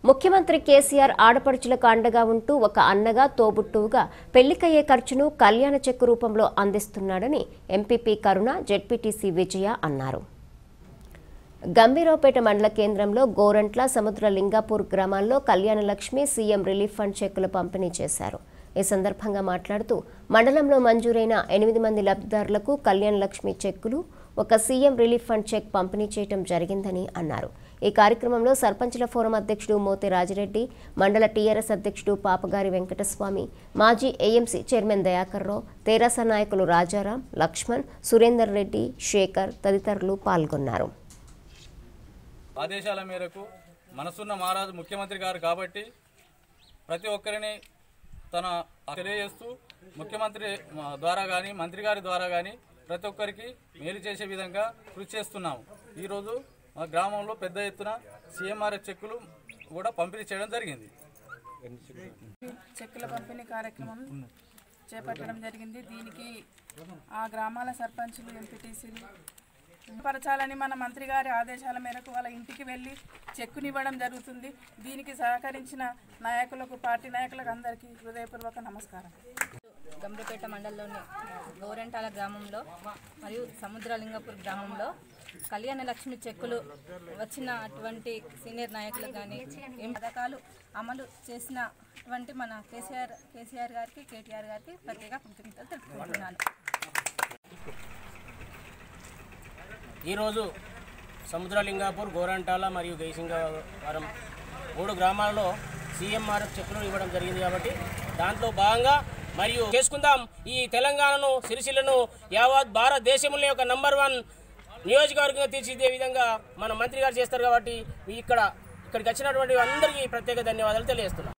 ముఖ్యమంత్రి కేసీఆర్ ఆడపడుచులకు అండగా ఉంటూ ఒక అన్నగా తోబుట్టువుగా పెళ్లికయ్యే ఖర్చును కళ్యాణ చెక్కు రూపంలో అందిస్తున్నాడని ఎంపీపీ కరుణ జెడ్పీటీసీ విజయ అన్నారు గంభీరావుపేట మండల కేంద్రంలో గోరంట్ల సముద్ర లింగాపూర్ గ్రామాల్లో కళ్యాణలక్ష్మి సీఎం రిలీఫ్ ఫండ్ చెక్కులు పంపిణీ చేశారు ఈ సందర్భంగా మాట్లాడుతూ మండలంలో మంజూరైన ఎనిమిది మంది లబ్ధిదారులకు కళ్యాణ లక్ష్మి చెక్కులు ఒక సీఎం రిలీఫ్ ఫండ్ చెక్ పంపిణీ చేయడం జరిగిందని అన్నారు ఈ కార్యక్రమంలో సర్పంచుల ఫోరం అధ్యక్షుడు మోతి రాజిరెడ్డి మండల టీఆర్ఎస్ అధ్యక్షుడు పాపగారి వెంకటస్వామి మాజీ ఏఎంసీ చైర్మన్ దయాకర్ రావు తెరాస నాయకులు రాజారాం లక్ష్మణ్ సురేందర్ రెడ్డి శేఖర్ తదితరులు పాల్గొన్నారు ఆదేశాల మేరకు మనసున్న మహారాజు ముఖ్యమంత్రి గారు కాబట్టి ప్రతి ఒక్కరిని తన తెలియజేస్తూ ముఖ్యమంత్రి ఆ, ద్వారా కానీ మంత్రి గారి ద్వారా కానీ ప్రతి ఒక్కరికి మేలు చేసే విధంగా కృషి చేస్తున్నాము ఈరోజు మా గ్రామంలో పెద్ద ఎత్తున సీఎంఆర్ఎఫ్ చెక్కులు కూడా పంపిణీ చేయడం జరిగింది చెక్కుల పంపిణీ కార్యక్రమం చేపట్టడం జరిగింది దీనికి ఆ గ్రామాల సర్పంచులు ఎంపీటీసీలు పరచాలని మన మంత్రి గారి ఆదేశాల మేరకు వాళ్ళ ఇంటికి వెళ్ళి చెక్కునివ్వడం జరుగుతుంది దీనికి సహకరించిన నాయకులకు పార్టీ నాయకులకు అందరికీ హృదయపూర్వక నమస్కారం గంభీరపేట మండలంలోని గోరెంటాల గ్రామంలో మరియు సముద్రలింగపూర్ గ్రామంలో కళ్యాణ లక్ష్మి చెక్కులు వచ్చినటువంటి సీనియర్ నాయకులకు కానీ ఏం పథకాలు అమలు చేసినటువంటి మన కేసీఆర్ కేసీఆర్ గారికి కేటీఆర్ గారికి ప్రత్యేక కృతజ్ఞతలు తెలుపుకుంటున్నాను ఈరోజు సముద్రలింగాపూర్ గోరంటాల మరియు గైసింగవరం మూడు గ్రామాలలో సీఎంఆర్ఎఫ్ చెక్కులు ఇవ్వడం జరిగింది కాబట్టి దాంట్లో భాగంగా మరియు చేసుకుందాం ఈ తెలంగాణను సిరిసిల్లను యావత్ భారతదేశంలో యొక్క నంబర్ వన్ నియోజకవర్గంగా తీర్చిదే విధంగా మన మంత్రి గారు చేస్తారు కాబట్టి ఇక్కడ ఇక్కడికి వచ్చినటువంటి అందరికీ ప్రత్యేక ధన్యవాదాలు తెలియజేస్తున్నాం